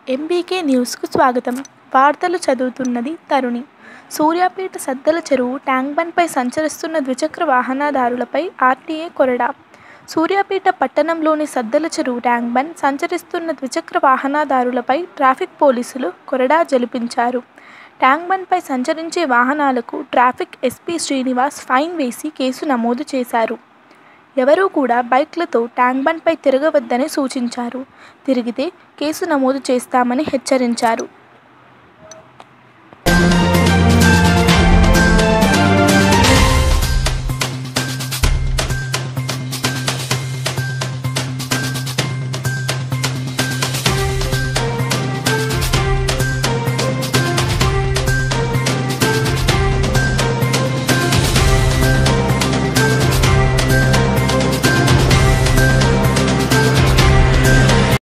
MBK న్యూస్కు స్వాగతం వార్తలు చదువుతున్నది తరుణి సూర్యాపేట సద్దల చెరువు ట్యాంక్ బండ్పై సంచరిస్తున్న ద్విచక్ర వాహనదారులపై ఆర్టీఏ కొరడా సూర్యాపేట పట్టణంలోని సద్దల చెరువు ట్యాంక్ బండ్ సంచరిస్తున్న ద్విచక్ర వాహనదారులపై ట్రాఫిక్ పోలీసులు కొరడా జలిపించారు ట్యాంక్ బండ్పై సంచరించే వాహనాలకు ట్రాఫిక్ ఎస్పీ శ్రీనివాస్ ఫైన్ వేసి కేసు నమోదు చేశారు ఎవరూ కూడా బైక్లతో ట్యాంక్ బండ్పై తిరగవద్దని సూచించారు తిరిగితే కేసు నమోదు చేస్తామని హెచ్చరించారు